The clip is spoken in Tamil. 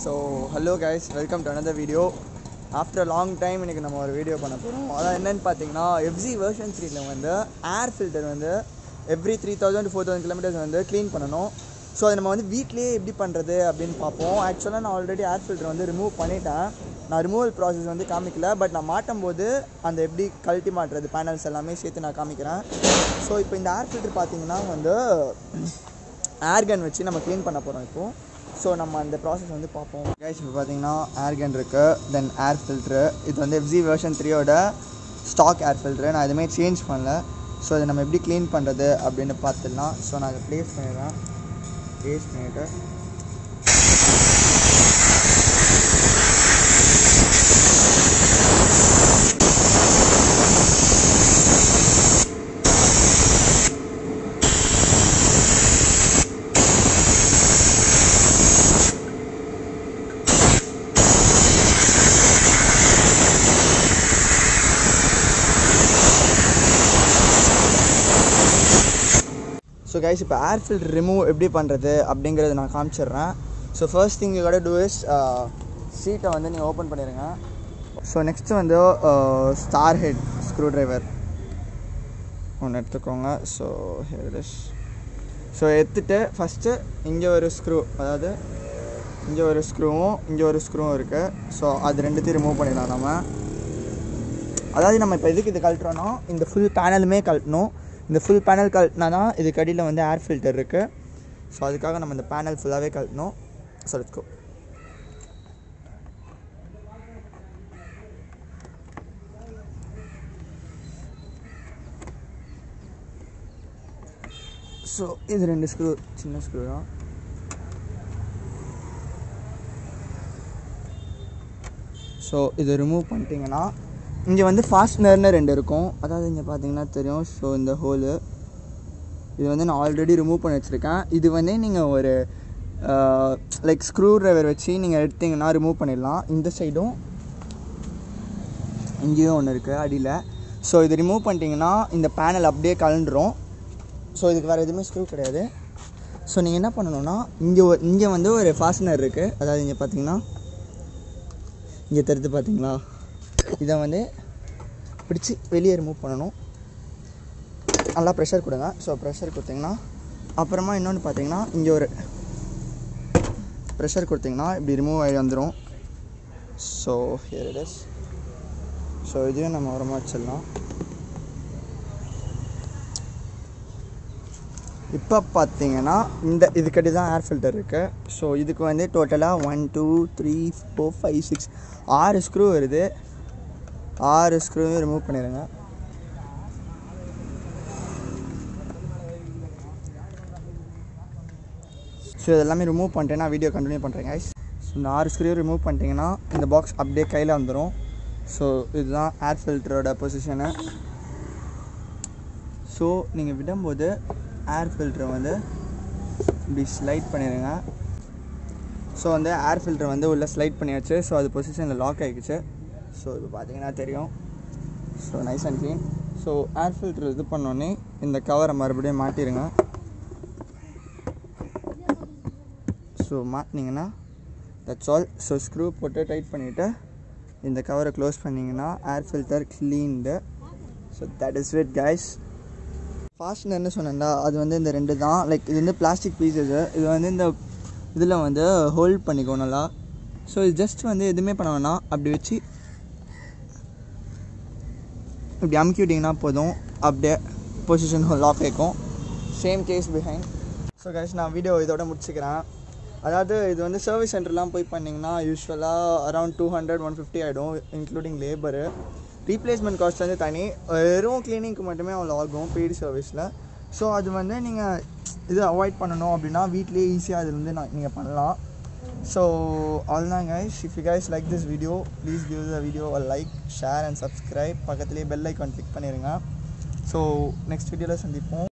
so hello guys welcome to another video after long time இன்றைக்கி நம்ம ஒரு வீடியோ பண்ண போகிறோம் அதான் என்னென்னு பார்த்தீங்கன்னா எஃப்சி வெர்ஷன் த்ரீல வந்து ஏர் ஃபில்டர் வந்து every three thousand four thousand kilometres வந்து க்ளீன் பண்ணணும் ஸோ அதை நம்ம வந்து வீட்லேயே எப்படி பண்ணுறது அப்படின்னு பார்ப்போம் ஆக்சுவலாக நான் ஆல்ரெடி ஏர் ஃபில்டர் வந்து ரிமூவ் பண்ணிட்டேன் நான் ரிமூவல் ப்ராசஸ் வந்து காமிக்கல பட் நான் மாட்டும் போது அந்த எப்படி கழட்டி மாட்டுறது பேனல்ஸ் எல்லாமே சேர்த்து நான் காமிக்கிறேன் ஸோ இப்போ இந்த ஏர் ஃபில்டர் பார்த்தீங்கன்னா வந்து ஏர்கன் வச்சு நம்ம க்ளீன் பண்ண போகிறோம் இப்போது ஸோ நம்ம அந்த ப்ராசஸ் வந்து பார்ப்போம் கைஸ் இப்போ பார்த்தீங்கன்னா ஏர்கன் இருக்குது தென் ஏர் ஃபில்ட்ரு இது வந்து எஃப்ஜி வெர்ஷன் த்ரீயோட ஸ்டாக் ஏர் ஃபில்ட்ரு நான் எதுவுமே சேஞ்ச் பண்ணல ஸோ அதை நம்ம எப்படி க்ளீன் பண்ணுறது அப்படின்னு பார்த்துடலாம் ஸோ நான் அதை ப்ளேஸ் பண்ணிடுறேன் ப்ளேஸ் பண்ணிவிட்டு ஸோ கைஸ் இப்போ ஏர் ஃபில்டர் ரிமூவ் எப்படி பண்ணுறது அப்படிங்கிறத நான் காமிச்சிடுறேன் so first thing you gotta do is சீட்டை வந்து நீங்கள் ஓப்பன் பண்ணிடுங்க ஸோ நெக்ஸ்ட்டு வந்து ஸ்டார் ஹெட் ஸ்க்ரூ ட்ரைவர் ஒன்று எடுத்துக்கோங்க ஸோ ஹேர்டிஸ் ஸோ எடுத்துட்டு ஃபஸ்ட்டு இங்கே ஒரு ஸ்க்ரூ அதாவது இங்கே ஒரு ஸ்க்ரூவும் இங்கே ஒரு ஸ்க்ரூவும் இருக்குது ஸோ அது ரெண்டுத்தையும் ரிமூவ் பண்ணிடலாம் நம்ம அதாவது நம்ம இப்போ எதுக்கு இது கழட்டுறோன்னா இந்த ஃபுல் பேனலுமே கழட்டணும் இந்த ஃபுல் பேனல் கழட்டினா தான் இதுக்கு அடியில் வந்து ஏர் ஃபில்டர் இருக்குது ஸோ அதுக்காக நம்ம இந்த பேனல் ஃபுல்லாகவே கழட்டணும் ஸோ லெட்ஸ் கோ ஸோ இது ரெண்டு ஸ்க்ரூ சின்ன ஸ்க்ரூ தான் ஸோ இதை ரிமூவ் பண்ணிட்டீங்கன்னா இங்கே வந்து ஃபாஸ்ட்னர்னு ரெண்டு இருக்கும் அதாவது இங்கே பார்த்தீங்கன்னா தெரியும் ஸோ இந்த ஹோலு இது வந்து நான் ஆல்ரெடி ரிமூவ் பண்ணி வச்சுருக்கேன் இது வந்து நீங்கள் ஒரு லைக் ஸ்க்ரூ ட்ரைவர் வச்சு நீங்கள் எடுத்தீங்கன்னா ரிமூவ் பண்ணிடலாம் இந்த சைடும் இங்கேயும் ஒன்று இருக்குது அடியில் ஸோ இது ரிமூவ் பண்ணிட்டீங்கன்னா இந்த பேனல் அப்படியே கலண்டுரும் ஸோ இதுக்கு வேறு எதுவுமே ஸ்க்ரூ கிடையாது ஸோ நீங்கள் என்ன பண்ணணுன்னா இங்கே இங்கே வந்து ஒரு ஃபாஸ்ட்னர் இருக்குது அதாவது இங்கே பார்த்தீங்கன்னா இங்கே தெரிஞ்சு பார்த்தீங்களா இதை வந்து பிடிச்சி வெளியே ரிமூவ் பண்ணணும் நல்லா ப்ரெஷர் கொடுங்க ஸோ ப்ரெஷர் கொடுத்தீங்கன்னா அப்புறமா இன்னொன்று பார்த்தீங்கன்னா இங்கே ஒரு ப்ரெஷர் கொடுத்தீங்கன்னா இப்படி ரிமூவ் ஆகி வந்துடும் so here it is so இதையும் நம்ம உரமாக வச்சிடலாம் இப்போ பார்த்தீங்கன்னா இந்த இதுக்கடி தான் ஏர் ஃபில்டர் இருக்குது ஸோ இதுக்கு வந்து டோட்டலாக one two three four five six ஆறு ஸ்க்ரூ வருது ஆறு ஸ்க்ரூவையும் ரிமூவ் பண்ணிடுங்க ஸோ இதெல்லாமே ரிமூவ் பண்ணிட்டேன்னா வீடியோ கண்டினியூ பண்ணுறேன் guys ஸோ இந்த ஆறு ஸ்க்ரூ ரிமூவ் பண்ணிட்டீங்கன்னா இந்த பாக்ஸ் அப்படியே கையில் வந்துடும் ஸோ இதுதான் ஏர் ஃபில்டரோட பொசிஷனு ஸோ நீங்கள் விடும்போது ஏர் ஃபில்டரை வந்து இப்படி ஸ்லைட் பண்ணிடுங்க ஸோ வந்து ஏர் ஃபில்டர் வந்து உள்ளே ஸ்லைட் பண்ணியாச்சு ஸோ அது பொசிஷனில் லாக் ஆகிடுச்சு ஸோ இது பார்த்தீங்கன்னா தெரியும் so nice and clean so air filter இது பண்ணோடனே இந்த கவரை மறுபடியும் மாட்டிடுங்க ஸோ மாட்டினீங்கன்னா தட்ஸ் ஆல் ஸோ ஸ்க்ரூ போட்டு டைட் பண்ணிவிட்டு இந்த கவரை க்ளோஸ் பண்ணிங்கன்னா air filter cleaned so that is it guys ஃபாஸ்ட்னர்னு சொன்னேன்டா அது வந்து இந்த ரெண்டு தான் லைக் இது வந்து பிளாஸ்டிக் பீசஸ்ஸு இது வந்து இந்த இதில் வந்து ஹோல்ட் பண்ணிக்கோ நல்லா ஸோ இது ஜஸ்ட் வந்து எதுவுமே பண்ண வேணாம் அப்படி வச்சு இப்படி அமுக்கி விட்டிங்கன்னா போதும் அப்படியே பொசிஷன் லாக் ஆகிக்கும் same case behind so guys நான் வீடியோ இதோட முடிச்சுக்கிறேன் அதாவது இது வந்து சர்வீஸ் சென்டர்லாம் போய் பண்ணிங்கன்னா யூஸ்வலாக around two hundred one fifty ஆகிடும் இன்க்ளூடிங் லேபரு ரீப்ளேஸ்மெண்ட் காஸ்ட் வந்து தனி வெறும் கிளீனிங்க்கு மட்டுமே அவ்வளோ ஆகும் பெய்டு சர்வீஸில் ஸோ அது வந்து நீங்கள் இது அவாய்ட் பண்ணணும் அப்படின்னா வீட்லேயே ஈஸியாக அது வந்து நான் நீங்கள் பண்ணலாம் ஸோ ஆல் தான் guys if you guys like this video please give the video like share and subscribe பக்கத்துலேயே பெல் ஐக்கான் கிளிக் பண்ணிடுங்க ஸோ நெக்ஸ்ட் வீடியோவில் சந்திப்போம்